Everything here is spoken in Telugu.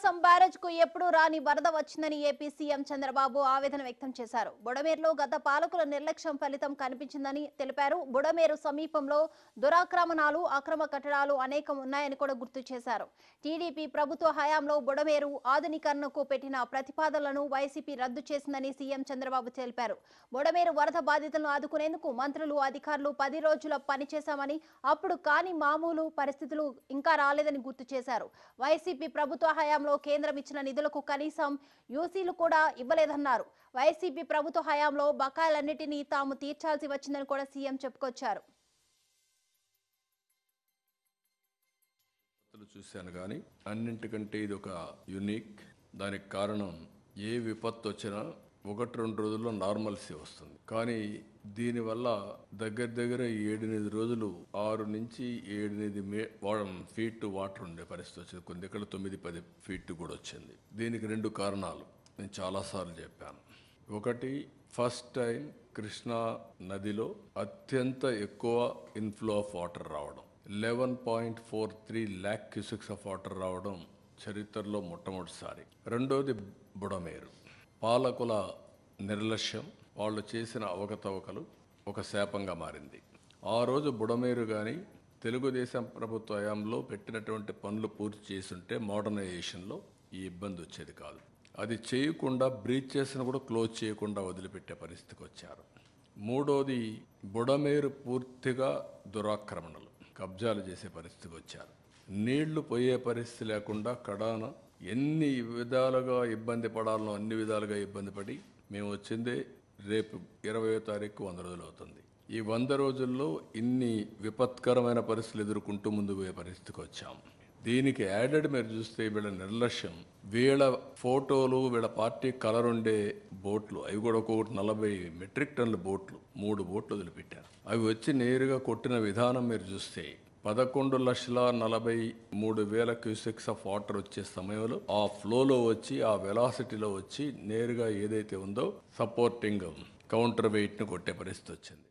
ప్రకాశం బ్యారేజ్ కు ఎప్పుడూ రాని వరద వచ్చిందని ఏపీ సీఎం చంద్రబాబు ఆవేదన వ్యక్తం చేశారు బుడమేరులో గత పాలకుల నిర్లక్ష్యం ఫలితం కనిపించిందని తెలిపారు బుడమేరు సమీపంలో దురాక్రమణాలు అక్రమ కట్టడాలు అనేకం ఉన్నాయని కూడా గుర్తు చేశారు టీడీపీ ప్రభుత్వ హయాంలో బుడమేరు ఆధునీకరణకు పెట్టిన ప్రతిపాదనలను వైసీపీ రద్దు చేసిందని సీఎం చంద్రబాబు తెలిపారు బుడమేరు వరద బాధితులను ఆదుకునేందుకు మంత్రులు అధికారులు పది రోజుల పని చేశామని అప్పుడు కాని మామూలు పరిస్థితులు ఇంకా రాలేదని గుర్తు చేశారు వైసీపీ ప్రభుత్వ హయాంలో కేంద్రం ఇచ్చిన నిధులకు కనీసం యూసీలు కూడా ఇవ్వలేదన్నారు వైసీపీ ప్రభుత్వ హయాంలో బకాయిలన్నిటినీ తాము తీర్చాల్సి వచ్చిందని కూడా సీఎం చెప్పుకొచ్చారు విపత్తులు చూశాను కానీ అన్నింటికంటే ఇది ఒక యునిక్ దానికి కారణం ఏ విపత్తు వచ్చినా ఒకటి రెండు రోజుల్లో నార్మల్సీ వస్తుంది కానీ దీనివల్ల దగ్గర దగ్గర ఏడెనిమిది రోజులు ఆరు నుంచి ఏడెనిమిది మే ఫీట్ వాటర్ ఉండే పరిస్థితి వచ్చింది కొన్ని దగ్గర తొమ్మిది పది ఫీట్ కూడా వచ్చింది దీనికి రెండు కారణాలు నేను చాలాసార్లు చెప్పాను ఒకటి ఫస్ట్ టైం కృష్ణా నదిలో అత్యంత ఎక్కువ ఇన్ఫ్లో ఆఫ్ వాటర్ రావడం eleven point four three lakh cusecs of water రావడం చరిత్రలో మొట్టమొదటిసారి రెండోది బుడమేరు పాలకుల నిర్లక్ష్యం వాళ్ళు చేసిన అవకతవకలు ఒక శాపంగా మారింది ఆ రోజు బుడమేరు కానీ తెలుగుదేశం ప్రభుత్వ హయాంలో పెట్టినటువంటి పనులు పూర్తి చేసుంటే మోడర్నైజేషన్లో ఈ ఇబ్బంది వచ్చేది కాదు అది చేయకుండా బ్రీచెస్ను కూడా క్లోజ్ చేయకుండా వదిలిపెట్టే పరిస్థితికి వచ్చారు మూడోది బుడమేరు పూర్తిగా దురాక్రమణలు కబ్జాలు చేసే పరిస్థితికి వచ్చారు నీళ్లు పోయే పరిస్థితి లేకుండా కడాన ఎన్ని విధాలుగా ఇబ్బంది పడాలనో అన్ని విధాలుగా ఇబ్బంది పడి మేము వచ్చిందే రేపు ఇరవయో తారీఖు వంద రోజులు అవుతుంది ఈ వంద రోజుల్లో ఇన్ని విపత్కరమైన పరిస్థితులు ఎదుర్కొంటూ ముందుకు పోయే పరిస్థితికి వచ్చాం దీనికి యాడెడ్ మీరు చూస్తే వీళ్ళ నిర్లక్ష్యం వీళ్ళ ఫోటోలు వీళ్ళ పార్టీ కలర్ ఉండే బోట్లు అవి కూడా ఒక్కొక్కటి నలభై మెట్రిక్ టన్నుల బోట్లు మూడు బోట్లు వదిలిపెట్టారు అవి వచ్చి నేరుగా కొట్టిన విధానం మీరు చూస్తే పదకొండు లక్షల నలభై మూడు వేల క్యూసెక్స్ ఆఫ్ వాటర్ వచ్చే సమయంలో ఆ ఫ్లోలో వచ్చి ఆ వెలాసిటీలో వచ్చి నేరుగా ఏదైతే ఉందో సపోర్టింగ్ కౌంటర్ వెయిట్ని కొట్టే పరిస్థితి వచ్చింది